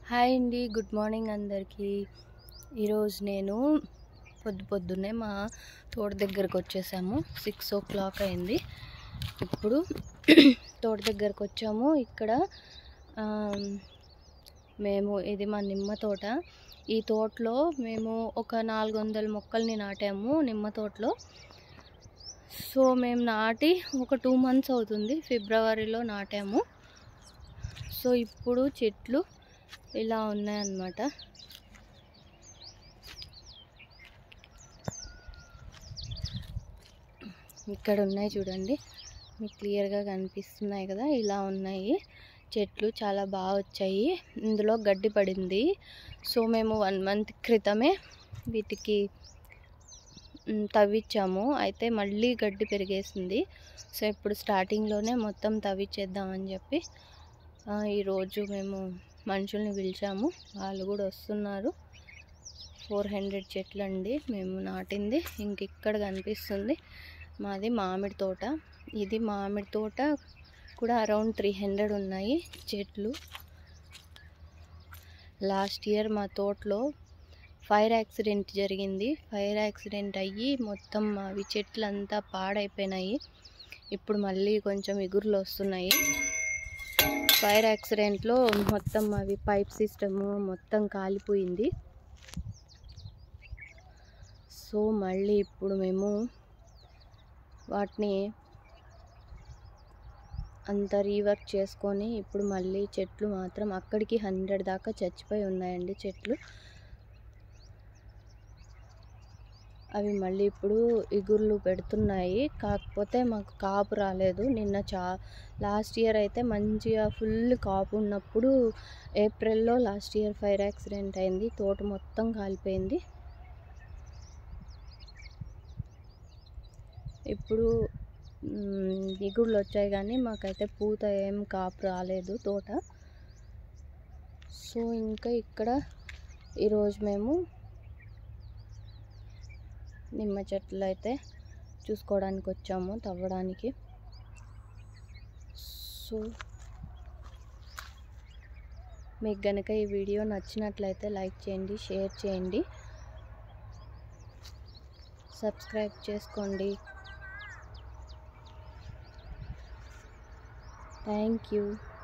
hi అండి good morning అందరికీ ఈరోజు నేను పొద్దు పొద్దున్నే మా తోట దగ్గరకు వచ్చేసాము సిక్స్ ఓ క్లాక్ అయింది ఇప్పుడు తోట దగ్గరకు వచ్చాము ఇక్కడ ఆ, మేము ఇది మా నిమ్మ తోట ఈ తోటలో మేము ఒక నాలుగు వందల మొక్కల్ని నాటాము నిమ్మ తోటలో సో మేము నాటి ఒక టూ మంత్స్ అవుతుంది ఫిబ్రవరిలో నాటాము సో ఇప్పుడు చెట్లు ఇలా ఉన్నాయన్నమాట ఇక్కడ ఉన్నాయి చూడండి మీకు క్లియర్గా కనిపిస్తున్నాయి కదా ఇలా ఉన్నాయి చెట్లు చాలా బాగా వచ్చాయి ఇందులో గడ్డి పడింది సో మేము వన్ మంత్ క్రితమే వీటికి మ్, తవ్విచ్చాము అయితే మళ్ళీ గడ్డి పెరిగేసింది సో ఇప్పుడు స్టార్టింగ్లోనే మొత్తం తవ్విచ్చేద్దామని చెప్పి ఆ, ఈరోజు మేము మనుషుల్ని పిలిచాము వాళ్ళు కూడా వస్తున్నారు ఫోర్ హండ్రెడ్ చెట్లు అండి మేము నాటింది ఇంక ఇక్కడ కనిపిస్తుంది మాది మామిడి తోట ఇది మామిడి తోట కూడా అరౌండ్ త్రీ హండ్రెడ్ ఉన్నాయి చెట్లు లాస్ట్ ఇయర్ మా తోటలో ఫైర్ యాక్సిడెంట్ జరిగింది ఫైర్ యాక్సిడెంట్ అయ్యి మొత్తం అవి చెట్లు అంతా పాడైపోయినాయి ఇప్పుడు మళ్ళీ కొంచెం ఇగుర్లు వస్తున్నాయి ఫైర్ యాక్సిడెంట్లో మొత్తం అవి పైప్ సిస్టమ్ మొత్తం కాలిపోయింది సో మళ్ళీ ఇప్పుడు మేము వాటిని అంత రీవర్క్ చేసుకొని ఇప్పుడు మళ్ళీ చెట్లు మాత్రం అక్కడికి హండ్రెడ్ దాకా చచ్చిపోయి ఉన్నాయండి చెట్లు అవి మళ్ళీ ఇప్పుడు ఇగుర్లు పెడుతున్నాయి కాకపోతే మాకు కాపు రాలేదు నిన్న చా లాస్ట్ ఇయర్ అయితే మంచిగా ఫుల్ కాపు ఉన్నప్పుడు ఏప్రిల్లో లాస్ట్ ఇయర్ ఫైర్ యాక్సిడెంట్ అయింది తోట మొత్తం కాలిపోయింది ఇప్పుడు మ్, ఇగుర్లు వచ్చాయి కానీ మాకైతే పూత ఏం కాపు రాలేదు తోట సో ఇంకా ఇక్కడ ఈరోజు మేము నిమ్మ చెట్లు అయితే చూసుకోవడానికి వచ్చాము తవ్వడానికి సో మీకు గనుక ఈ వీడియో నచ్చినట్లయితే లైక్ చేయండి షేర్ చేయండి సబ్స్క్రైబ్ చేసుకోండి థ్యాంక్ యూ